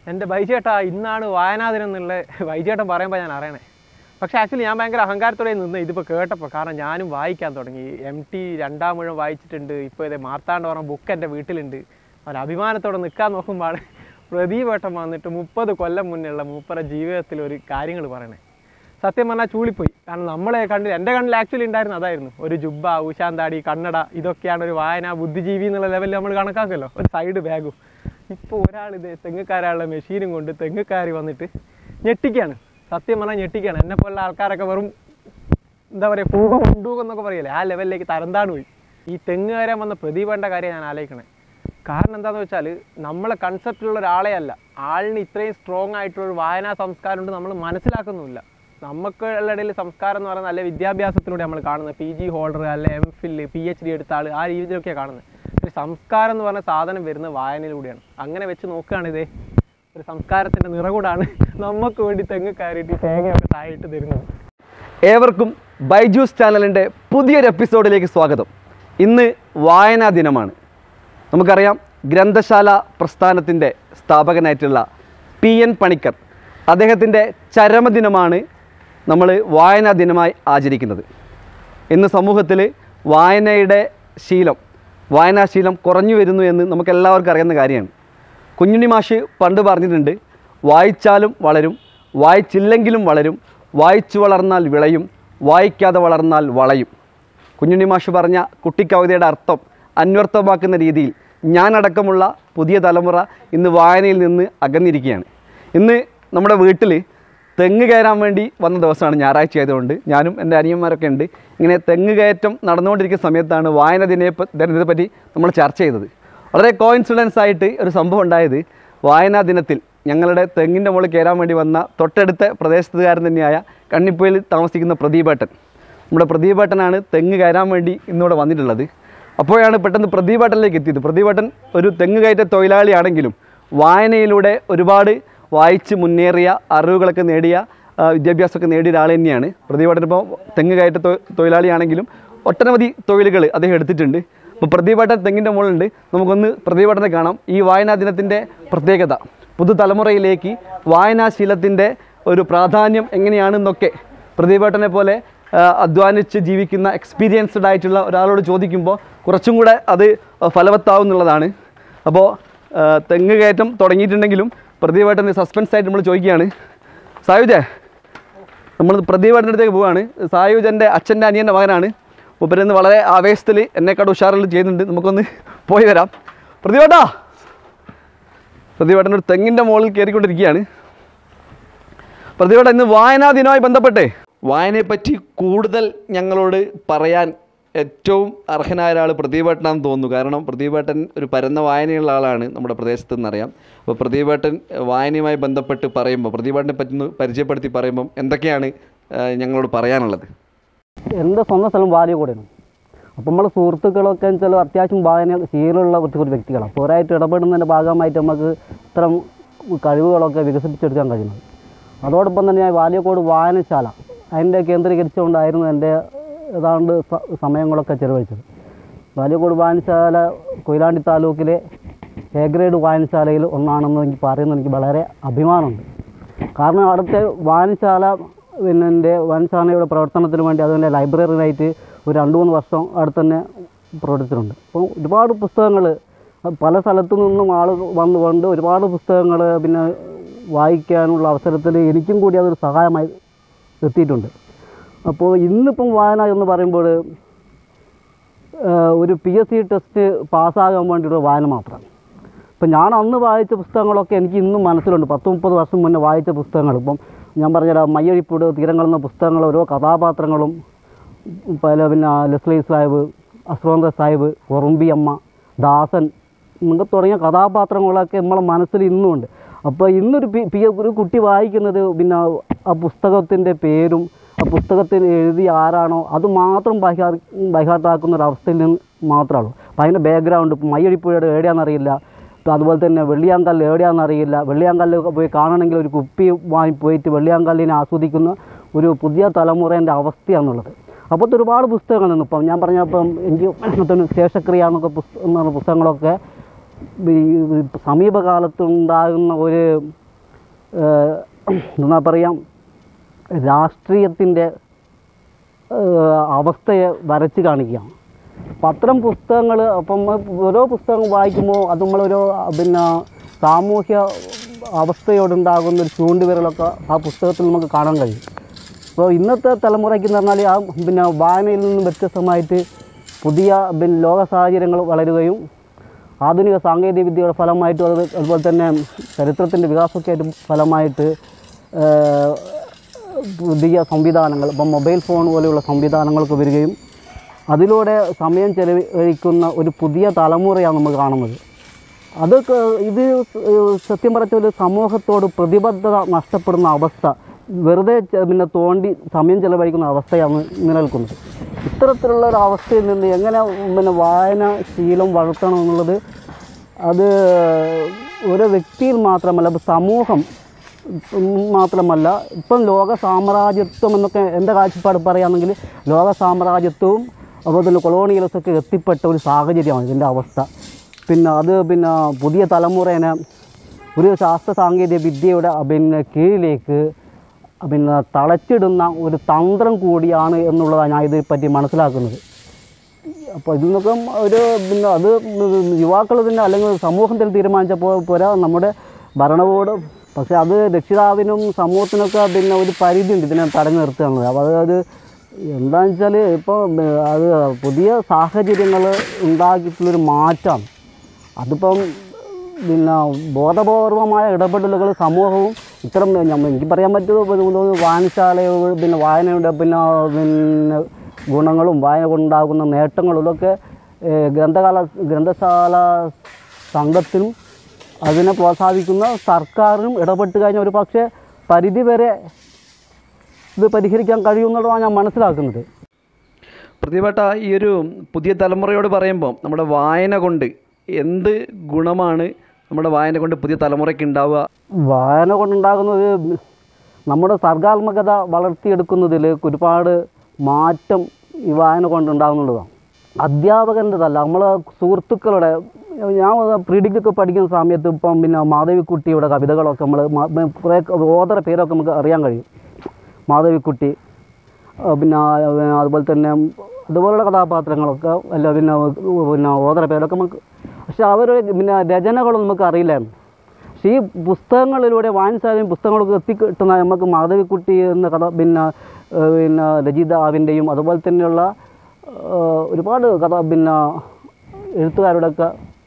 എൻ്റെ ബൈചേട്ടാ ഇന്നാണ് വായനാ ദിനം എന്നുള്ള ബൈചേട്ടൻ പറയുമ്പോൾ ഞാൻ അറിയണേ പക്ഷേ ആക്ച്വലി ഞാൻ ഭയങ്കര അഹങ്കാരത്തോടെ നിന്ന് ഇതിപ്പോൾ കേട്ടപ്പോൾ കാരണം ഞാനും വായിക്കാൻ തുടങ്ങി എം ടി രണ്ടാം മുഴുവൻ വായിച്ചിട്ടുണ്ട് ഇപ്പോൾ ഇതേ മാർത്താണ്ട് പറഞ്ഞ ബുക്ക് എൻ്റെ വീട്ടിലുണ്ട് അവൻ അഭിമാനത്തോടെ നിൽക്കാൻ നോക്കുമ്പോൾ പ്രദീപേട്ടൻ വന്നിട്ട് മുപ്പത് കൊല്ലം മുന്നുള്ള മൂപ്പര ജീവിതത്തിൽ ഒരു കാര്യങ്ങൾ പറയണേ സത്യം പറഞ്ഞാൽ ചൂളിപ്പോയി കാരണം നമ്മളെ കണ്ണിൽ എൻ്റെ കണ്ണിൽ ആക്ച്വലി ഉണ്ടായിരുന്ന അതായിരുന്നു ഒരു ജുബ്ബ ഉശാന്താടി കണ്ണട ഇതൊക്കെയാണ് ഒരു വായന ബുദ്ധിജീവി എന്നുള്ള ലെവലിൽ നമ്മൾ കണക്കാക്കുമല്ലോ ഒരു സൈഡ് ബാഗും ഇപ്പോൾ ഒരാൾ ഇത് തെങ്ങുകാരാളുടെ മെഷീനും കൊണ്ട് തെങ്ങുകാരി വന്നിട്ട് ഞെട്ടിക്കാണ് സത്യം പറഞ്ഞാൽ ഞെട്ടിക്കാണ് എന്നെ പോലുള്ള ആൾക്കാരൊക്കെ വെറും എന്താ പറയുക പൂകം ഉണ്ടൂകം എന്നൊക്കെ പറയില്ലേ ആ ലെവലിലേക്ക് തരംതാണു പോയി ഈ തെങ്ങ് കയറാൻ വന്ന പ്രദീപേണ്ട കാര്യം ഞാൻ ആലോചിക്കണേ കാരണം എന്താണെന്ന് വെച്ചാൽ നമ്മളെ കൺസെപ്റ്റിലുള്ള ഒരാളെ അല്ല ആളിന് ഇത്രയും സ്ട്രോങ് ആയിട്ടുള്ള ഒരു വായനാ സംസ്കാരം ഉണ്ട് നമ്മൾ മനസ്സിലാക്കുന്നുമില്ല നമുക്ക് ഇടയിൽ സംസ്കാരം എന്ന് പറയുന്നത് അല്ലെ വിദ്യാഭ്യാസത്തിലൂടെ നമ്മൾ കാണുന്നത് പി ജി ഹോൾഡർ അല്ലെ M Phil P H D എടുത്ത ആൾ ആ രീതിയിലൊക്കെയാണ് കാണുന്നത് ഒരു സംസ്കാരം എന്ന് പറഞ്ഞ സാധനം വരുന്നത് വായനയിലൂടെയാണ് അങ്ങനെ വെച്ച് നോക്കുകയാണിതേ ഒരു സംസ്കാരത്തിൻ്റെ നിറകൂടാണ് നമുക്ക് വേണ്ടി തെങ്ങ് കയറിയിട്ട് ഈ തേങ്ങയൊക്കെ താഴെയിട്ട് തരുന്നത് ഏവർക്കും ബൈജൂസ് ചാനലിൻ്റെ പുതിയൊരു എപ്പിസോഡിലേക്ക് സ്വാഗതം ഇന്ന് വായനാ ദിനമാണ് നമുക്കറിയാം ഗ്രന്ഥശാല പ്രസ്ഥാനത്തിൻ്റെ സ്ഥാപകനായിട്ടുള്ള പി എൻ പണിക്കർ അദ്ദേഹത്തിൻ്റെ ചരമദിനമാണ് നമ്മൾ വായനാ ദിനമായി ആചരിക്കുന്നത് ഇന്ന് സമൂഹത്തിൽ വായനയുടെ ശീലം വായനാശീലം കുറഞ്ഞു വരുന്നു എന്ന് നമുക്കെല്ലാവർക്കും അറിയുന്ന കാര്യമാണ് കുഞ്ഞുണ്ണി മാഷ് പണ്ട് പറഞ്ഞിട്ടുണ്ട് വായിച്ചാലും വളരും വായിച്ചില്ലെങ്കിലും വളരും വായിച്ചു വളർന്നാൽ വിളയും വായിക്കാതെ വളർന്നാൽ വളയും കുഞ്ഞുണ്ണി മാഷ് പറഞ്ഞ കുട്ടിക്കവിതയുടെ അർത്ഥം അന്വർത്ഥമാക്കുന്ന രീതിയിൽ ഞാനടക്കമുള്ള പുതിയ തലമുറ ഇന്ന് വായനയിൽ നിന്ന് അകന്നിരിക്കുകയാണ് ഇന്ന് നമ്മുടെ വീട്ടിൽ തെങ്ങ് കയറാൻ വേണ്ടി വന്ന ദിവസമാണ് ഞായറാഴ്ച ആയതുകൊണ്ട് ഞാനും എൻ്റെ അനിയന്മാരൊക്കെ ഉണ്ട് ഇങ്ങനെ തെങ്ങ് കയറ്റം നടന്നുകൊണ്ടിരിക്കുന്ന സമയത്താണ് വായന ദിനെ ദിനത്തെ പറ്റി നമ്മൾ ചർച്ച ചെയ്തത് വളരെ കോയിൻസിഡൻസ് ആയിട്ട് ഒരു സംഭവം ഉണ്ടായത് വായനാ ദിനത്തിൽ ഞങ്ങളുടെ തെങ്ങിൻ്റെ മുകളിൽ കയറാൻ വേണ്ടി വന്ന തൊട്ടടുത്ത പ്രദേശത്തുകാരൻ തന്നെയായ കണ്ണിപ്പുഴയിൽ താമസിക്കുന്ന പ്രദീപേട്ടൻ നമ്മുടെ പ്രദീപേട്ടനാണ് തെങ്ങ് കയറാൻ വേണ്ടി ഇന്നിവിടെ വന്നിട്ടുള്ളത് അപ്പോഴാണ് പെട്ടെന്ന് പ്രദീപേട്ടനിലേക്ക് എത്തിയത് പ്രദീപേട്ടൻ ഒരു തെങ്ങ് കയറ്റ തൊഴിലാളിയാണെങ്കിലും വായനയിലൂടെ ഒരുപാട് വായിച്ച് മുന്നേറിയ അറിവുകളൊക്കെ നേടിയ ആ, വിദ്യാഭ്യാസമൊക്കെ നേടിയ ഒരാൾ തന്നെയാണ് പ്രദീപേട്ടൻ ഇപ്പോൾ തെങ്ങ് കയറ്റ തൊ- തൊഴിലാളിയാണെങ്കിലും ഒട്ടനവധി തൊഴിലുകൾ അദ്ദേഹം എടുത്തിട്ടുണ്ട് അപ്പോൾ പ്രദീപേട്ടൻ തെങ്ങിൻ്റെ മുകളിലുണ്ട് നമുക്കൊന്ന് പ്രദീപേട്ടനെ കാണാം ഈ വായനാ ദിനത്തിൻ്റെ പ്രത്യേകത പുതുതലമുറയിലേക്ക് വായനാശീലത്തിൻ്റെ ഒരു പ്രാധാന്യം എങ്ങനെയാണെന്നൊക്കെ പ്രദീപേട്ടനെ പോലെ ആ, അധ്വാനിച്ച് ജീവിക്കുന്ന എക്സ്പീരിയൻസ്ഡ് ആയിട്ടുള്ള ഒരാളോട് ചോദിക്കുമ്പോൾ കുറച്ചും കൂടെ അത് ഫലവത്താവും എന്നുള്ളതാണ് അപ്പോൾ ആ, തെങ്ങ് കയറ്റം തുടങ്ങിയിട്ടുണ്ടെങ്കിലും പ്രദീപേട്ടന് സസ്പെൻസ് ആയിട്ട് നമ്മൾ ചോദിക്കുകയാണ് സായുജേ നമ്മൾ പ്രദീപേട്ടൻ്റെ അടുത്തേക്ക് പോവുകയാണ് സായുജ് എൻ്റെ അച്ഛൻ്റെ അനിയൻ്റെ മകനാണ് മൂപ്പരിന്ന് വളരെ ആവേശത്തിൽ എന്നെക്കാട് ഉഷാറിൽ ചെയ്യുന്നുണ്ട് നമുക്കൊന്ന് പോയി വരാം പ്രദീപേട്ടാ പ്രദീപേട്ടൻ ഒരു തെങ്ങിൻ്റെ മുകളിൽ കയറിക്കൊണ്ടിരിക്കുകയാണ് പ്രതിഭയുടെ ഇന്ന് വായനാ ദിനവുമായി ബന്ധപ്പെട്ടേ വായനയെപ്പറ്റി കൂടുതൽ ഞങ്ങളോട് പറയാൻ ഏറ്റവും അർഹനായ ഒരാൾ പ്രദീപേട്ടനാണെന്ന് തോന്നുന്നു കാരണം പ്രദീപേട്ടൻ ഒരു പരന്ന വായനയുള്ള ആളാണ് നമ്മുടെ പ്രദേശത്ത് നിന്നറിയാം അപ്പോൾ പ്രദീപേട്ടൻ വായനയുമായി ബന്ധപ്പെട്ട് പറയുമ്പോൾ പ്രദീപേട്ടനെ പറ്റി ഒന്ന് പരിചയപ്പെടുത്തി പറയുമ്പം എന്തൊക്കെയാണ് ആ, ഞങ്ങളോട് പറയാനുള്ളത് എൻ്റെ സ്വന്തം സ്ഥലം വാലിയക്കോടാണ് അപ്പം നമ്മൾ സുഹൃത്തുക്കളൊക്കെ ചില അത്യാവശ്യം വായന ശീലമുള്ള കുറച്ച് കുറച്ച് വ്യക്തികളാണ് അപ്പോൾ അവരായിട്ട് ഇടപെടുന്നതിൻ്റെ ഭാഗമായിട്ട് നമുക്ക് ഇത്തരം കഴിവുകളൊക്കെ വികസിപ്പിച്ചെടുക്കാൻ കഴിയുന്നത് അതോടൊപ്പം തന്നെ ഞാൻ വാലിയക്കോട് വായനശാല അതിൻ്റെ കേന്ദ്രീകരിച്ചുകൊണ്ടായിരുന്നു എൻ്റെ ഏതാണ്ട് സ- സമയങ്ങളൊക്കെ ചെലവഴിച്ചത് വാലിയക്കോട് വായനശാല കൊയിലാണ്ടി താലൂക്കിലെ എ ഗ്രേഡ് വായനശാലയിൽ ഒന്നാണെന്ന് എനിക്ക് പറയുന്നത് എനിക്ക് വളരെ അഭിമാനമുണ്ട് കാരണം അവിടുത്തെ വായനശാല പിന്നെ എൻ്റെ വായനശാലയുടെ പ്രവർത്തനത്തിന് വേണ്ടി അതുപോലെ ലൈബ്രറിയിലായിട്ട് ഒരു രണ്ട് മൂന്ന് വർഷം അവിടെ തന്നെ പ്രവർത്തിച്ചിട്ടുണ്ട് അപ്പോൾ ഒരുപാട് പുസ്തകങ്ങൾ പല സ്ഥലത്തു നിന്നും ആൾ വന്നുകൊണ്ട് ഒരുപാട് പുസ്തകങ്ങൾ പിന്നെ വായിക്കാനുള്ള അവസരത്തിൽ എനിക്കും കൂടി അതൊരു സഹായമായി എത്തിയിട്ടുണ്ട് അപ്പോൾ ഇന്നിപ്പം വായന എന്ന് പറയുമ്പോൾ ഏഹ് ഒരു പി എസ് സി ടെസ്റ്റ് പാസ്സാകാൻ വേണ്ടിയുള്ള വായന മാത്രമാണ് ഇപ്പം ഞാൻ അന്ന് വായിച്ച പുസ്തകങ്ങളൊക്കെ എനിക്ക് ഇന്നും മനസ്സിലുണ്ട് പത്ത് മുപ്പത് വർഷം മുന്നേ വായിച്ച പുസ്തകങ്ങൾ ഇപ്പം ഞാൻ പറഞ്ഞുതരാം മയ്യഴിപ്പൂട് തീരങ്ങൾ എന്ന പുസ്തകങ്ങൾ ഓരോ കഥാപാത്രങ്ങളും പല പിന്നെ ലെസ്ലി സാഹിബ് അസ്രോന്ദ സാഹിബ് കൊറുമ്പി അമ്മ ദാസൻ ഇങ്ങനത്തെ തുടങ്ങിയ കഥാപാത്രങ്ങളൊക്കെ നമ്മളെ മനസ്സിൽ ഇന്നുമുണ്ട് അപ്പോൾ ഇന്നൊരു പി പി ഒരു കുട്ടി വായിക്കുന്നത് പിന്നെ ആ പുസ്തകത്തിൻ്റെ പേരും ആ പുസ്തകത്തിൽ എഴുതി ആരാണോ അത് മാത്രം ബൈഹാർ ബൈഹാർട്ടാക്കുന്ന ഒരു അവസ്ഥയിൽ നിന്ന് മാത്രമേ അപ്പം അതിൻ്റെ ബാക്ക്ഗ്രൗണ്ട് ഇപ്പം മയ്യഴിപ്പുഴയുടെ എവിടെയാണെന്നറിയില്ല ഇപ്പം അതുപോലെ തന്നെ വെള്ളിയാങ്കല്ല് എവിടെയാണെന്നറിയില്ല വെള്ളിയാങ്കല്ല് പോയി കാണണമെങ്കിൽ ഒരു കുപ്പി വാങ്ങി പോയിട്ട് വെള്ളിയാങ്കല്ലിനെ ആസ്വദിക്കുന്ന ഒരു പുതിയ തലമുറേൻ്റെ അവസ്ഥയാണെന്നുള്ളത് അപ്പോഴത്തെ ഒരുപാട് പുസ്തകങ്ങൾ നിന്നു ഇപ്പം ഞാൻ പറഞ്ഞപ്പം എനിക്ക് മനസ്സിന് ശേഷക്രിയ എന്നൊക്കെ പുസ്തകം എന്ന് പറഞ്ഞ പുസ്തകങ്ങളൊക്കെ ഈ സമീപകാലത്തുണ്ടാകുന്ന ഒരു ഏഹ്, എന്താ പറയാം രാഷ്ട്രീയത്തിൻ്റെ ഏഹ്, അവസ്ഥയെ വരച്ച് കാണിക്കുകയാണ് അപ്പം അത്തരം പുസ്തകങ്ങൾ അപ്പം ഓരോ പുസ്തകം വായിക്കുമ്പോൾ അത് നമ്മളൊരു പിന്നെ സാമൂഹ്യ അവസ്ഥയോടുണ്ടാകുന്ന ഒരു ചൂണ്ടുവിരലൊക്കെ ആ പുസ്തകത്തിൽ നമുക്ക് കാണാൻ കഴിയും അപ്പോൾ ഇന്നത്തെ തലമുറയ്ക്ക് എന്ന് പറഞ്ഞാൽ ആ പിന്നെ വായനയിൽ നിന്നും വ്യത്യസ്തമായിട്ട് പുതിയ പിന്നെ ലോക സാഹചര്യങ്ങൾ വളരുകയും ആധുനിക സാങ്കേതിക വിദ്യയുടെ ഫലമായിട്ടും അത് അതുപോലെ തന്നെ ചരിത്രത്തിൻ്റെ വികാസമൊക്കെ ആയിട്ടും ഫലമായിട്ട് ഏഹ്, പുതിയ സംവിധാനങ്ങൾ ഇപ്പം മൊബൈൽ ഫോൺ പോലെയുള്ള സംവിധാനങ്ങളൊക്കെ വരികയും അതിലൂടെ സമയം ചെലവഴിക്കുന്ന ഒരു പുതിയ തലമുറയാണ് നമ്മൾ കാണുന്നത് അതൊക്കെ ഇത് സത്യം പറഞ്ഞ ഒരു സമൂഹത്തോട് പ്രതിബദ്ധത നഷ്ടപ്പെടുന്ന അവസ്ഥ വെറുതെ ചെ- പിന്നെ തോണ്ടി സമയം ചെലവഴിക്കുന്ന അവസ്ഥയാണ് നിലനിൽക്കുന്നത് ഇത്തരത്തിലുള്ള ഒരു അവസ്ഥയിൽ നിന്ന് എങ്ങനെ പിന്നെ വായന ശീലം വളർത്തണം എന്നുള്ളത് അത് ഓരോ വ്യക്തിയിൽ മാത്രമല്ല ഇപ്പം സമൂഹം ഉം മാത്രമല്ല ഇപ്പം ലോക സാമ്രാജ്യത്വം എന്നൊക്കെ എൻ്റെ കാഴ്ചപ്പാട് പറയുകയാണെങ്കിൽ ലോക സാമ്രാജ്യത്വവും അതുപോലെ തന്നെ കൊളോണിയൽസൊക്കെ എത്തിപ്പെട്ട ഒരു സാഹചര്യമാണ് ഇതിൻ്റെ അവസ്ഥ പിന്നെ അത് പിന്നെ പുതിയ തലമുറേനെ ഒരു ശാസ്ത്ര സാങ്കേതിക വിദ്യയുടെ പിന്നെ കീഴിലേക്ക് പിന്നെ തളച്ചിടുന്ന ഒരു തന്ത്രം കൂടിയാണ് എന്നുള്ളതാണ് ഞാൻ ഇതിനെപ്പറ്റി മനസ്സിലാക്കുന്നത് അപ്പോൾ ഇതിൽ നിന്നൊക്കെ ഒരു പിന്നെ അത് യുവാക്കൾ തന്നെ അല്ലെങ്കിൽ സമൂഹം തന്നെ തീരുമാനിച്ചപ്പോൾ പോരാ നമ്മുടെ ഭരണകൂടം പക്ഷേ അത് രക്ഷിതാവിനും സമൂഹത്തിനൊക്കെ പിന്നെ ഒരു പരിധിയുണ്ട് ഇതിനെ തടഞ്ഞു നിർത്തുകയാണ് അപ്പോൾ അത് എന്താണെന്ന് വെച്ചാൽ ഇപ്പോൾ അത് പുതിയ സാഹചര്യങ്ങൾ ഉണ്ടാക്കിയിട്ടുള്ളൊരു മാറ്റമാണ് അതിപ്പം പിന്നെ ബോധപൂർവമായ ഇടപെടലുകൾ സമൂഹവും ഇത്തരം ഞമ്മ- എനിക്ക് പറയാൻ പറ്റുന്നത് വായനശാലകൾ പിന്നെ വായനയുടെ പിന്നെ പിന്നെ ഗുണങ്ങളും വായന കൊണ്ടുണ്ടാകുന്ന നേട്ടങ്ങളും ഇതൊക്കെ ഏഹ്, ഗ്രന്ഥകാല ഗ്രന്ഥശാല സംഘത്തിനും അതിനെ പ്രോത്സാഹിപ്പിക്കുന്ന സർക്കാരിനും ഇടപെട്ട് കഴിഞ്ഞാൽ ഒരു പക്ഷേ പരിധി വരെ ഇത് പരിഹരിക്കാൻ കഴിയുമെന്നുള്ളതാണ് ഞാൻ മനസ്സിലാക്കുന്നത് പ്രതിഭട്ട ഈ ഒരു പുതിയ തലമുറയോട് പറയുമ്പോൾ നമ്മുടെ വായന കൊണ്ട് എന്ത് ഗുണമാണ് നമ്മുടെ വായന കൊണ്ട് പുതിയ തലമുറയ്ക്ക് ഉണ്ടാവുക വായന കൊണ്ടുണ്ടാകുന്നത് നമ്മുടെ സർഗാത്മകത വളർത്തിയെടുക്കുന്നതിൽ ഒരുപാട് മാറ്റം ഈ വായന കൊണ്ടുണ്ടാകുന്നുള്ളതാണ് അധ്യാപകൻ്റെതല്ല നമ്മളെ സുഹൃത്തുക്കളുടെ ഞാൻ പ്രീ ഡിഗ്രി ഒക്കെ പഠിക്കുന്ന സമയത്ത് ഇപ്പം പിന്നെ മാധവിക്കുട്ടിയുടെ കവിതകളൊക്കെ നമ്മൾ കുറേ ഓതര പേരൊക്കെ നമുക്ക് അറിയാൻ കഴിയും മാധവിക്കുട്ടി ആ, പിന്നെ ആ, അതുപോലെ തന്നെ അതുപോലുള്ള കഥാപാത്രങ്ങളൊക്കെ അല്ല പിന്നെ പിന്നെ ഓതര പേരൊക്കെ നമുക്ക് പക്ഷെ അവർ പിന്നെ രചനകളൊന്നും നമുക്ക് അറിയില്ലായിരുന്നു പക്ഷേ ഈ പുസ്തകങ്ങളിലൂടെ വായനശാലയും പുസ്തകങ്ങളൊക്കെ എത്തിക്കിട്ടുന്ന നമുക്ക് മാധവിക്കുട്ടി എന്ന കഥ പിന്നെ ഏഹ് പിന്നെ രചയിതാവിൻ്റെയും അതുപോലെ തന്നെയുള്ള ഏഹ് ഒരുപാട് കഥ പിന്നെ എഴുത്തുകാരുടെയൊക്കെ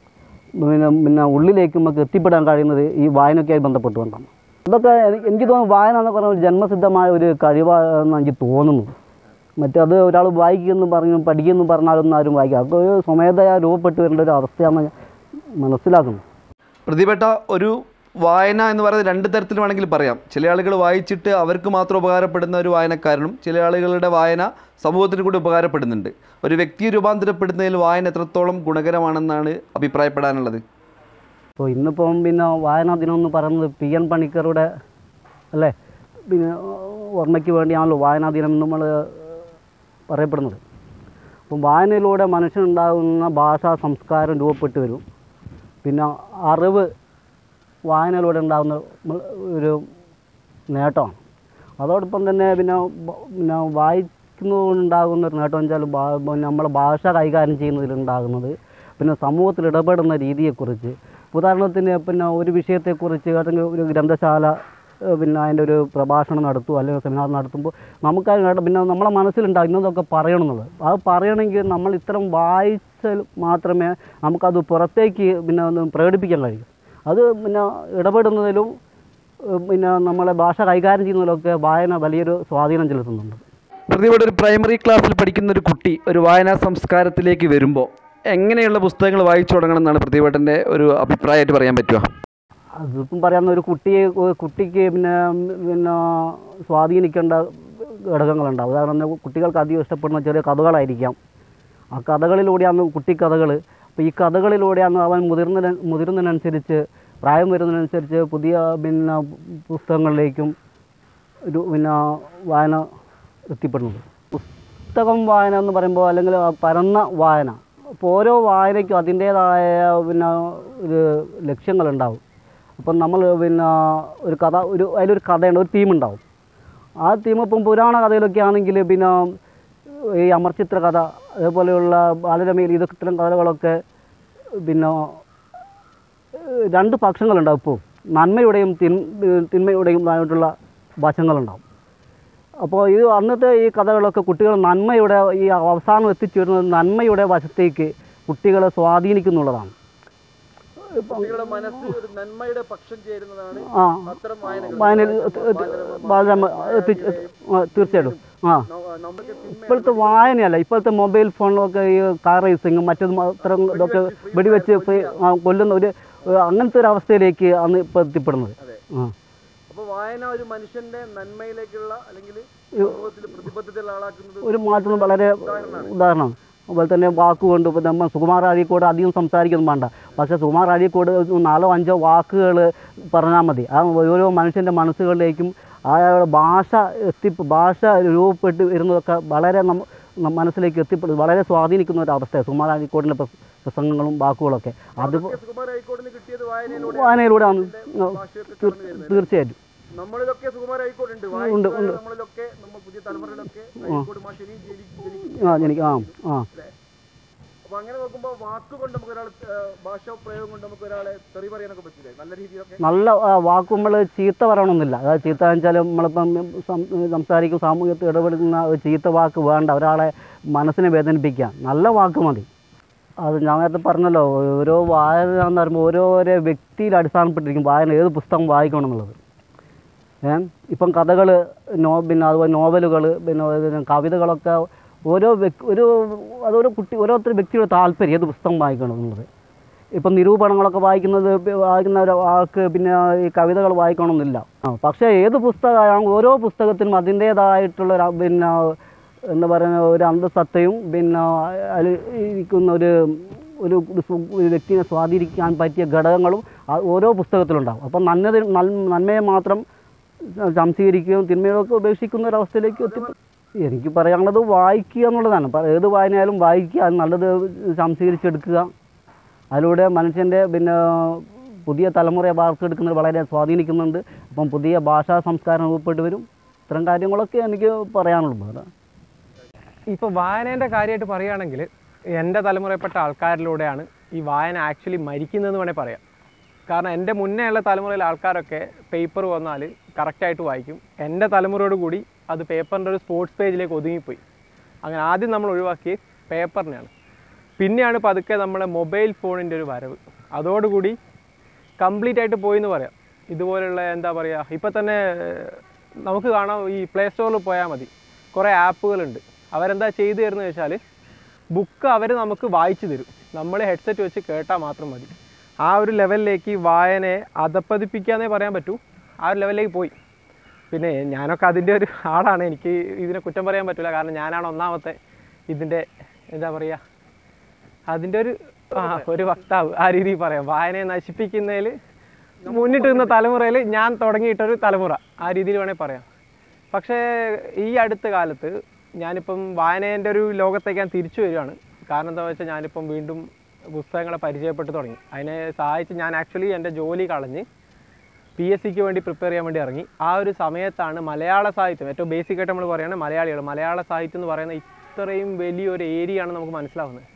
പിന്നെ പിന്നെ ഉള്ളിലേക്ക് നമുക്ക് എത്തിപ്പെടാൻ കഴിയുന്നത് ഈ വായനയൊക്കെയായി ബന്ധപ്പെട്ടുകൊണ്ടാണ് ഇതൊക്കെ എനിക്ക് എനിക്ക് തോന്നുന്നു വായന എന്ന് പറഞ്ഞ ഒരു ജന്മസിദ്ധമായ ഒരു കഴിവാണെന്ന് എനിക്ക് തോന്നുന്നു മറ്റത് ഒരാൾ വായിക്കുമെന്ന് പറഞ്ഞു പഠിക്കുമെന്ന് പറഞ്ഞാലൊന്നും ആരും വായിക്കുക അതൊക്കെ ഒരു സ്വമേധയാ രൂപപ്പെട്ട് വരേണ്ട ഒരു അവസ്ഥയാണ് ഞാൻ മനസ്സിലാക്കുന്നത് പ്രതിഭട്ട ഒരു വായന എന്ന് പറയുന്നത് രണ്ട് തരത്തിൽ വേണമെങ്കിൽ പറയാം ചില ആളുകൾ വായിച്ചിട്ട് അവർക്ക് മാത്രം ഉപകാരപ്പെടുന്ന ഒരു വായനക്കാരനും ചില ആളുകളുടെ വായന സമൂഹത്തിന് കൂടി ഉപകാരപ്പെടുന്നുണ്ട് ഒരു വ്യക്തിയെ രൂപാന്തരപ്പെടുന്നതിൽ വായന എത്രത്തോളം ഗുണകരമാണെന്നാണ് അഭിപ്രായപ്പെടാനുള്ളത് അപ്പോൾ ഇന്നിപ്പം പിന്നെ വായനാ ദിനം എന്ന് പറയുന്നത് പി എൻ പണിക്കറുടെ അല്ലേ പിന്നെ ഓർമ്മയ്ക്ക് വേണ്ടിയാണല്ലോ വായനാ ദിനം എന്ന് നമ്മൾ പറയപ്പെടുന്നത് അപ്പം വായനയിലൂടെ മനുഷ്യനുണ്ടാകുന്ന ഭാഷാ സംസ്കാരം രൂപപ്പെട്ട് വരും പിന്നെ അറിവ് വായനയിലൂടെ ഉണ്ടാകുന്ന മ- ഒരു നേട്ടമാണ് അതോടൊപ്പം തന്നെ പിന്നെ ബ- പിന്നെ വായിക്കുന്നതുകൊണ്ടുണ്ടാകുന്ന ഒരു നേട്ടം വെച്ചാൽ ഭാ പിന്നെ നമ്മളെ ഭാഷ കൈകാര്യം ചെയ്യുന്നതിലുണ്ടാകുന്നത് പിന്നെ സമൂഹത്തിൽ ഇടപെടുന്ന രീതിയെക്കുറിച്ച് ഉദാഹരണത്തിന് പിന്നെ ഒരു വിഷയത്തെക്കുറിച്ച് അല്ലെങ്കിൽ ഒരു ഗ്രന്ഥശാല ഏഹ് പിന്നെ അതിൻ്റെ ഒരു പ്രഭാഷണം നടത്തുമോ അല്ലെങ്കിൽ സെമിനാർ നടത്തുമ്പോൾ നമുക്കത് കേട്ട പിന്നെ നമ്മളെ മനസ്സിലുണ്ടാകും ഇന്നതൊക്കെ പറയണമെന്നുള്ളത് അത് പറയണമെങ്കിൽ നമ്മൾ ഇത്തരം വായിച്ചാൽ മാത്രമേ നമുക്കത് പുറത്തേക്ക് പിന്നെ ഒന്ന് പ്രകടിപ്പിക്കാൻ കഴിയൂ അത് പിന്നെ ഇടപെടുന്നതിലും ഏഹ് പിന്നെ നമ്മളെ ഭാഷ കൈകാര്യം ചെയ്യുന്നതിലൊക്കെ വായന വലിയൊരു സ്വാധീനം ചെലുത്തുന്നുണ്ട് പ്രതിഭയുടെ ഒരു പ്രൈമറി ക്ലാസ്സിൽ പഠിക്കുന്ന ഒരു കുട്ടി ഒരു വായനാ സംസ്കാരത്തിലേക്ക് വരുമ്പോൾ എങ്ങനെയുള്ള പുസ്തകങ്ങൾ വായിച്ചു തുടങ്ങണം എന്നാണ് പ്രതിഭട്ടൻ്റെ ഒരു അഭിപ്രായമായിട്ട് പറയാൻ പറ്റുക അതിപ്പം പറയാവുന്ന ഒരു കുട്ടിയെ ഒരു കുട്ടിക്ക് പിന്നെ പിന്നെ സ്വാധീനിക്കേണ്ട ഘടകങ്ങളുണ്ടാവും ഉദാഹരണം കുട്ടികൾക്ക് അധികം ഇഷ്ടപ്പെടുന്ന ചെറിയ കഥകളായിരിക്കാം ആ കഥകളിലൂടെയാണ് കുട്ടിക്കഥകൾ അപ്പോൾ ഈ കഥകളിലൂടെയാണ് അവൻ മുതിർന്ന മുതിരുന്നതിനനുസരിച്ച് പ്രായം വരുന്നതിനനുസരിച്ച് പുതിയ പിന്നെ പുസ്തകങ്ങളിലേക്കും ഒരു പിന്നെ വായന എത്തിപ്പെടുന്നത് പുസ്തകം വായന എന്ന് പറയുമ്പോൾ അല്ലെങ്കിൽ ആ പരന്ന വായന അപ്പോൾ ഓരോ വായനയ്ക്കും അതിൻ്റേതായ പിന്നെ ഒരു ലക്ഷ്യങ്ങളുണ്ടാവും അപ്പം നമ്മൾ പിന്നെ ഒരു കഥ ഒരു അതിലൊരു കഥയുണ്ട് ഒരു തീം ഉണ്ടാവും ആ തീം ഇപ്പം പുരാണ കഥയിലൊക്കെ ആണെങ്കിൽ പിന്നെ ഈ അമർചിത്ര കഥ അതേപോലെയുള്ള ബാലരമയിൽ ഇതൊക്കെ ഇത്തരം കഥകളൊക്കെ പിന്നെ ഏഹ് രണ്ട് പക്ഷങ്ങളുണ്ടാവും ഇപ്പോൾ നന്മയുടെയും തിൻ തിന്മയുടെയും ആയിട്ടുള്ള വശങ്ങളുണ്ടാവും അപ്പോൾ ഇത് അന്നത്തെ ഈ കഥകളൊക്കെ കുട്ടികൾ നന്മയുടെ ഈ അവസാനം എത്തിച്ചേരുന്നത് നന്മയുടെ വശത്തേക്ക് കുട്ടികളെ സ്വാധീനിക്കുന്നുള്ളതാണ് കുട്ടികളുടെ മനസ്സ് ഒരു നന്മയുടെ പക്ഷം ചേരുന്നതാണ് ആ അത്തരം വായനകൾ വായനയിൽ എത്തി- എത്തി- ബാലരമ എത്തി- ആ, തീർച്ചയായിട്ടും ആ നമുക്ക് ഇപ്പോഴത്തെ വായനയല്ല ഇപ്പോഴത്തെ മൊബൈൽ ഫോണിലൊക്കെ ഈ കാർ റേസിങ്ങും മറ്റതും അത്തരം ഇതൊക്കെ വെടിവെച്ച് ഫ്രീ ആ, കൊല്ലുന്ന ഒരു ഒരു അങ്ങനത്തെ ഒരു അവസ്ഥയിലേക്ക് ആണ് ഇപ്പോൾ എത്തിപ്പെടുന്നത് ആ അപ്പൊ വായന ഒരു മനുഷ്യന്റെ നന്മയിലേക്കുള്ള അല്ലെങ്കിൽ സമൂഹത്തിൽ പ്രതിബദ്ധതയുള്ള ആളാക്കുന്നത് ഒരു മാറ്റം വളരെ ഉദാഹരണമാണ് അതുപോലെ തന്നെ വാക്കുകൊണ്ട് ഇപ്പോൾ നമ്മൾ സുകുമാർ അഴീക്കോട് അധികം സംസാരിക്കൊന്നും വേണ്ട പക്ഷേ സുകുമാർ അഴീക്കോട് ഒരു നാലോ അഞ്ചോ വാക്കുകൾ പറഞ്ഞാൽ മതി ആ ഓരോ മനുഷ്യൻ്റെ മനസ്സുകളിലേക്കും അയാളുടെ ഭാഷ എത്തി ഭാഷ രൂപപ്പെട്ട് വരുന്നതൊക്കെ വളരെ നമ്മ ന- മനസ്സിലേക്ക് എത്തിപ്പെടും വളരെ സ്വാധീനിക്കുന്ന ഒരു അവസ്ഥയാണ് സുകുമാർ അഴീക്കോടിൻ്റെ പ്രസ- പ്രസംഗങ്ങളും വാക്കുകളൊക്കെ അത് സുകുമാർ ഹൈക്കോടതിന് കിട്ടിയത് വായനയിലൂടെ വായനയിലൂടെ ആണ് ഭാഷയൊക്കെ തീർ- കടന്നു വരുന്നത് തീർച്ചയായിട്ടും നമ്മളിലൊക്കെ സുകുമാർ ഹൈക്കോട് ഉണ്ട് ഉണ്ട്, വായിക്കുന്നവരെ നമ്മളിലൊക്കെ നമ്മൾ പുതിയ തലമുറയിലൊക്കെ ഹൈക്കോട് മാഷ് ഇനി ജനിക്കും ജനിക്കും ആ എനിക്ക് ആ ആ അപ്പൊ അങ്ങനെ നോക്കുമ്പോൾ വാക്കുകൊണ്ട് നമുക്ക് ഒരാൾ ഭാഷ പ്രയോഗം കൊണ്ട് നമുക്ക് ഒരാളെ തെറി പറയാനൊക്കെ പറ്റില്ലേ നല്ല രീതിയിലൊക്കെ നല്ല വാക്ക് നമ്മൾ ചീത്ത പറയണമെന്നില്ല അതായത് ചീത്ത വെച്ചാൽ നമ്മളിപ്പം സം- സംസാരിക്കും സാമൂഹ്യത്തിൽ ഇടപെടുന്ന ഒരു ചീത്ത വാക്ക് വേണ്ട ഒരാളെ മനസ്സിനെ വേദനിപ്പിക്കുക നല്ല വാക്ക് മതി അത് ഞാൻ നേരത്തെ പറഞ്ഞല്ലോ ഓരോ വായന എന്ന് പറയുമ്പോൾ ഓരോരോ വ്യക്തിയിൽ അടിസ്ഥാനപ്പെട്ടിരിക്കും വായന ഏത് പുസ്തകം വായിക്കണം എന്നുള്ളത് ഏ ഇപ്പം കഥകൾ നോ പിന്നെ അതുപോലെ നോവലുകൾ പിന്നെ പിന്നെ കവിതകളൊക്കെ ഓരോ വ്യക്തി ഒരു അതൊരു കുട്ടി ഓരോരുത്തർ വ്യക്തിയുടെ താല്പര്യം ഏത് പുസ്തകം വായിക്കണം എന്നുള്ളത് ഇപ്പം നിരൂപണങ്ങളൊക്കെ വായിക്കുന്നത് പി- വായിക്കുന്ന ഒരു ആൾക്ക് പിന്നെ ഈ കവിതകൾ വായിക്കണമെന്നില്ല ആ പക്ഷേ ഏത് പുസ്തകമാണ് ഓരോ പുസ്തകത്തിനും അതിൻ്റേതായിട്ടുള്ള ഒരു അ- പിന്നെ എന്താ പറയുക ഒരു അന്തസത്തയും പിന്നെ അതിൽ ഇരിക്കുന്ന ഒരു ഒരു സു- ഒരു വ്യക്തിയെ സ്വാധീനിക്കാൻ പറ്റിയ ഘടകങ്ങളും ആ ഓരോ പുസ്തകത്തിലുണ്ടാവും അപ്പം നന്മ നന്മയെ മാത്രം സംശീകരിക്കുകയും തിന്മയൊക്കെ ഉപേക്ഷിക്കുന്ന ഒരു അവസ്ഥയിലേക്ക് എത്തിപ്പെടും എനിക്ക് പറയാനുള്ളത് വായിക്കുക എന്നുള്ളതാണ് പ- ഏത് വായനയായാലും വായിക്കുക അത് നല്ലത് സംശീകരിച്ചെടുക്കുക അതിലൂടെ മനുഷ്യൻ്റെ പിന്നെ പുതിയ തലമുറയെ വാർത്തെടുക്കുന്നത് വളരെ സ്വാധീനിക്കുന്നുണ്ട് അപ്പം പുതിയ ഭാഷാ സംസ്കാരം രൂപപ്പെട്ട് വരും ഇത്തരം കാര്യങ്ങളൊക്കെ എനിക്ക് പറയാനുള്ളൂ അതാ ഇപ്പോൾ വായനേൻ്റെ കാര്യമായിട്ട് പറയുകയാണെങ്കിൽ എൻ്റെ തലമുറയിൽപ്പെട്ട ആൾക്കാരിലൂടെയാണ് ഈ വായന ആക്ച്വലി മരിക്കുന്നതെന്ന് വേണേൽ പറയാം കാരണം എൻ്റെ മുന്നേ ഉള്ള തലമുറയിലെ ആൾക്കാരൊക്കെ പേപ്പർ വന്നാൽ കറക്റ്റായിട്ട് വായിക്കും എൻ്റെ തലമുറയോട് കൂടി അത് പേപ്പറിൻ്റെ ഒരു സ്പോർട്സ് പേജിലേക്ക് ഒതുങ്ങിപ്പോയി അങ്ങനെ ആദ്യം നമ്മൾ ഒഴിവാക്കിയത് പേപ്പറിനെയാണ് പിന്നെയാണ് പതുക്കെ നമ്മളെ മൊബൈൽ ഫോണിൻ്റെ ഒരു വരവ് അതോടുകൂടി കംപ്ലീറ്റ് ആയിട്ട് പോയി എന്ന് പറയാം ഇതുപോലുള്ള എന്താ പറയുക ഇപ്പം തന്നെ ഏർ, നമുക്ക് കാണാം ഈ പ്ലേ സ്റ്റോറിൽ പോയാൽ മതി കുറേ ആപ്പുകളുണ്ട് അവരെന്താ ചെയ്തു തരുന്നത് വെച്ചാൽ ബുക്ക് അവർ നമുക്ക് വായിച്ചു തരും നമ്മൾ ഹെഡ്സെറ്റ് വെച്ച് കേട്ടാൽ മാത്രം മതി ആ ഒരു ലെവലിലേക്ക് വായനയെ അധപ്പതിപ്പിക്കാന്നേ പറയാൻ പറ്റൂ ആ ഒരു ലെവലിലേക്ക് പോയി പിന്നെ ഞാനൊക്കെ അതിൻ്റെ ഒരു ആളാണ് എനിക്ക് ഇതിനെ കുറ്റം പറയാൻ പറ്റില്ല കാരണം ഞാനാണ് ഒന്നാമത്തെ ഇതിൻ്റെ എന്താ പറയുക അതിൻ്റെ ഒരു ആ ഒരു വക്താവ് ആ രീതിയിൽ പറയാം വായനയെ നശിപ്പിക്കുന്നതിൽ മുന്നിട്ട് നിന്ന തലമുറയിൽ ഞാൻ തുടങ്ങിയിട്ടൊരു തലമുറ ആ രീതിയിൽ വേണേൽ പറയാം പക്ഷേ ഈ അടുത്ത കാലത്ത് ഞാനിപ്പം വായനേൻ്റെ ഒരു ലോകത്തേക്ക് ഞാൻ തിരിച്ചു വരികയാണ് കാരണം എന്താ വെച്ചാൽ ഞാനിപ്പം വീണ്ടും പുസ്തകങ്ങളെ പരിചയപ്പെട്ട് തുടങ്ങി അതിനെ സഹായിച്ച് ഞാൻ ആക്ച്വലി എൻ്റെ ജോലി കളഞ്ഞ് പി എസ് സിക്ക് വേണ്ടി പ്രിപ്പയർ ചെയ്യാൻ വേണ്ടി ഇറങ്ങി ആ ഒരു സമയത്താണ് മലയാള സാഹിത്യം ഏറ്റവും ബേസിക് ആയിട്ട് നമ്മൾ പറയുന്നത് മലയാളികൾ മലയാള സാഹിത്യം എന്ന് പറയുന്ന ഇത്രയും വലിയൊരു ഏരിയ ആണ് നമുക്ക് മനസ്സിലാവുന്നത്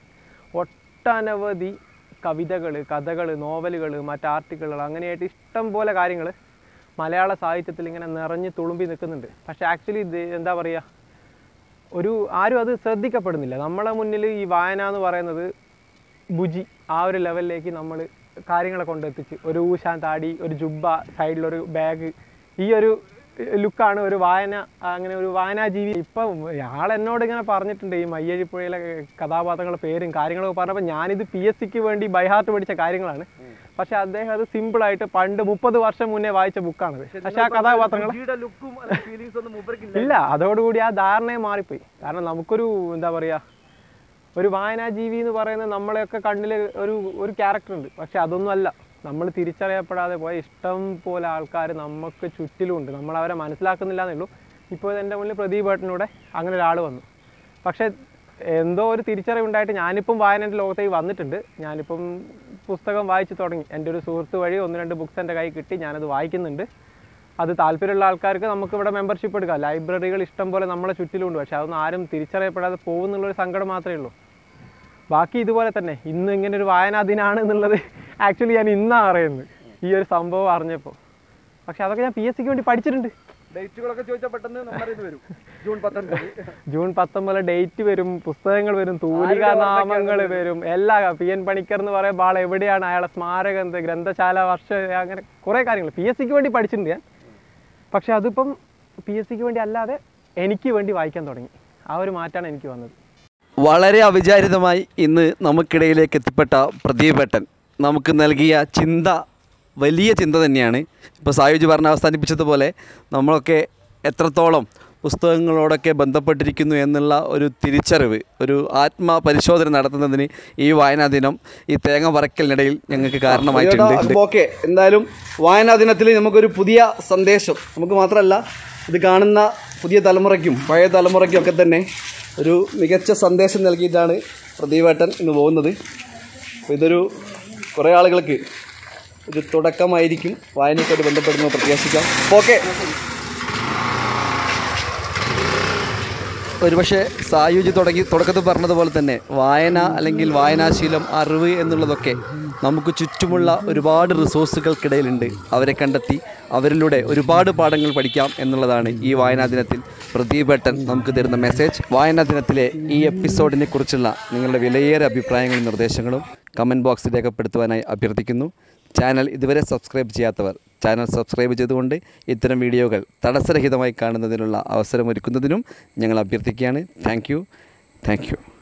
ഒട്ടനവധി കവിതകൾ കഥകൾ നോവലുകൾ മറ്റ് ആർട്ടിക്കിളുകൾ അങ്ങനെയായിട്ട് ഇഷ്ടം പോലെ കാര്യങ്ങൾ മലയാള സാഹിത്യത്തിൽ ഇങ്ങനെ നിറഞ്ഞ് തുളുമ്പി നിൽക്കുന്നുണ്ട് പക്ഷേ ആക്ച്വലി ഇത് എന്താ പറയുക ഒരു ആരും അത് ശ്രദ്ധിക്കപ്പെടുന്നില്ല നമ്മളെ മുന്നിൽ ഈ വായന എന്ന് പറയുന്നത് ബുജി ആ ഒരു ലെവലിലേക്ക് നമ്മൾ കാര്യങ്ങളെ കൊണ്ടെത്തിച്ച് ഒരു ഊശാൻ താടി ഒരു ജുബ്ബ സൈഡിലൊരു ബാഗ് ഈ ഒരു ലുക്കാണ് ഒരു വായന അങ്ങനെ ഒരു വായനാജീവി ഇപ്പം ആൾ എന്നോട് ഇങ്ങനെ പറഞ്ഞിട്ടുണ്ട് ഈ മയ്യഴിപ്പുഴയിലെ കഥാപാത്രങ്ങളുടെ പേരും കാര്യങ്ങളൊക്കെ പറഞ്ഞപ്പോൾ ഞാനിത് പി എസ് സിക്ക് വേണ്ടി ബൈഹാർട്ട് പഠിച്ച കാര്യങ്ങളാണ് പക്ഷെ അദ്ദേഹം അത് സിമ്പിളായിട്ട് പണ്ട് മുപ്പത് വർഷം മുന്നേ വായിച്ച ബുക്കാണത് പക്ഷെ ആ കഥാപാത്രങ്ങൾ ലുക്കും ഫീലിങ്സ് ഒന്നും മൂപ്പർക്കില്ല ഇല്ല അതോടുകൂടി ആ ധാരണയെ മാറിപ്പോയി കാരണം നമുക്കൊരു എന്താ പറയുക ഒരു വായനാജീവി എന്ന് പറയുന്നത് നമ്മളെയൊക്കെ കണ്ണിൽ ഒരു ഒരു ക്യാരക്ടർ ഉണ്ട് പക്ഷെ അതൊന്നും അല്ല നമ്മൾ തിരിച്ചറിയപ്പെടാതെ പോയ ഇഷ്ടം പോലെ ആൾക്കാർ നമുക്ക് ചുറ്റിലുമുണ്ട് നമ്മൾ അവരെ മനസ്സിലാക്കുന്നില്ല എന്നേ ഉള്ളൂ ഇപ്പോൾ എൻ്റെ മുന്നിൽ പ്രദീപ് ഏട്ടനൂടെ അങ്ങനെ ഒരാൾ വന്നു പക്ഷേ എന്തോ ഒരു തിരിച്ചറിവുണ്ടായിട്ട് ഞാനിപ്പം വായനൻ്റെ ലോകത്തേക്ക് വന്നിട്ടുണ്ട് ഞാനിപ്പം പുസ്തകം വായിച്ചു തുടങ്ങി എൻ്റെ ഒരു സുഹൃത്ത് വഴി ഒന്ന് രണ്ട് ബുക്സ് എൻ്റെ കയ്യിൽ കിട്ടി ഞാനത് വായിക്കുന്നുണ്ട് അത് താല്പര്യമുള്ള ആൾക്കാർക്ക് നമുക്ക് ഇവിടെ മെമ്പർഷിപ്പ് എടുക്കാം ലൈബ്രറികൾ ഇഷ്ടം പോലെ നമ്മളെ ചുറ്റിലുണ്ട് പക്ഷെ അതൊന്നും ആരും തിരിച്ചറിയപ്പെടാതെ പോകുന്നുള്ളൊരു സങ്കടം മാത്രമേ ഉള്ളൂ ബാക്കി ഇതുപോലെ തന്നെ ഇന്ന് ഇങ്ങനെ ഒരു വായനാ ദിനാണ് എന്നുള്ളത് ആക്ച്വലി ഞാൻ ഇന്നാണ് അറിയുന്നത് ഈ ഒരു സംഭവം അറിഞ്ഞപ്പോൾ പക്ഷെ അതൊക്കെ ഞാൻ പി എസ് സിക്ക് വേണ്ടി പഠിച്ചിട്ടുണ്ട് ഡേറ്റുകളൊക്കെ ചോദിച്ചാൽ പെട്ടെന്ന് നമ്മുടെ ഇത് വരും ജൂൺ പത്തൊൻപത് ജൂൺ പത്തൊമ്പത് ഡേറ്റ് വരും പുസ്തകങ്ങൾ വരും തൂലിക നാമങ്ങൾ വരും എല്ലാ പി എൻ പണിക്കർ എന്ന് പറയുമ്പോൾ ആൾ എവിടെയാണ് അയാളെ സ്മാരകം എന്ത് ഗ്രന്ഥശാല വർഷ അങ്ങനെ കുറേ കാര്യങ്ങൾ പി എസ് സിക്ക് വേണ്ടി പഠിച്ചിട്ടുണ്ട് ഞാൻ പക്ഷെ അതിപ്പം പി എസ് സിക്ക് വേണ്ടി അല്ലാതെ എനിക്ക് വേണ്ടി വായിക്കാൻ തുടങ്ങി ആ ഒരു മാറ്റമാണ് എനിക്ക് വന്നത് വളരെ അവിചാരിതമായി ഇന്ന് നമുക്കിടയിലേക്ക് എത്തിപ്പെട്ട പ്രദീപേട്ടൻ നമുക്ക് നൽകിയ ചിന്ത വലിയ ചിന്ത തന്നെയാണ് ഇപ്പോൾ സായുജ് പറഞ്ഞ അവസാനിപ്പിച്ചതുപോലെ നമ്മളൊക്കെ എത്രത്തോളം പുസ്തകങ്ങളോടൊക്കെ ബന്ധപ്പെട്ടിരിക്കുന്നു എന്നുള്ള ഒരു തിരിച്ചറിവ് ഒരു ആത്മപരിശോധന നടത്തുന്നതിന് ഈ വായനാ ദിനം ഈ തേങ്ങ പറക്കലിനിടയിൽ ഞങ്ങൾക്ക് കാരണമായിട്ടുണ്ട് ഓക്കെ എന്തായാലും വായനാ ദിനത്തിൽ നമുക്കൊരു പുതിയ സന്ദേശം നമുക്ക് മാത്രമല്ല ഇത് കാണുന്ന പുതിയ തലമുറയ്ക്കും പഴയ തലമുറയ്ക്കും ഒക്കെ തന്നെ ഒരു മികച്ച സന്ദേശം നൽകിയിട്ടാണ് പ്രദീപേട്ടൻ ഇന്ന് പോകുന്നത് അപ്പോൾ ഇതൊരു കുറേ ആളുകൾക്ക് ഇത് തുടക്കമായിരിക്കും വായനയ്ക്കായിട്ട് ബന്ധപ്പെടുന്നത് പ്രത്യാശിക്കാം ഓക്കെ ഒരുപക്ഷെ സായുജ് തുടങ്ങി തുടക്കത്തിൽ പറഞ്ഞതുപോലെ തന്നെ വായന അല്ലെങ്കിൽ വായനാശീലം അറിവ് എന്നുള്ളതൊക്കെ നമുക്ക് ചുറ്റുമുള്ള ഒരുപാട് റിസോഴ്സുകൾക്കിടയിലുണ്ട് അവരെ കണ്ടെത്തി അവരിലൂടെ ഒരുപാട് പാഠങ്ങൾ പഠിക്കാം എന്നുള്ളതാണ് ഈ വായനാ ദിനത്തിൽ പ്രദീപേട്ടൻ നമുക്ക് തരുന്ന മെസ്സേജ് വായനാ ദിനത്തിലെ ഈ എപ്പിസോഡിനെ കുറിച്ചുള്ള നിങ്ങളുടെ വിലയേറെ അഭിപ്രായങ്ങളും നിർദ്ദേശങ്ങളും കമൻറ്റ് ബോക്സിൽ രേഖപ്പെടുത്തുവാനായി അഭ്യർത്ഥിക്കുന്നു ചാനൽ ഇതുവരെ സബ്സ്ക്രൈബ് ചെയ്യാത്തവർ ചാനൽ സബ്സ്ക്രൈബ് ചെയ്തുകൊണ്ട് ഇത്തരം വീഡിയോകൾ തടസ്സരഹിതമായി കാണുന്നതിനുള്ള അവസരമൊരുക്കുന്നതിനും ഞങ്ങൾ അഭ്യർത്ഥിക്കുകയാണ് താങ്ക് യു താങ്ക് യു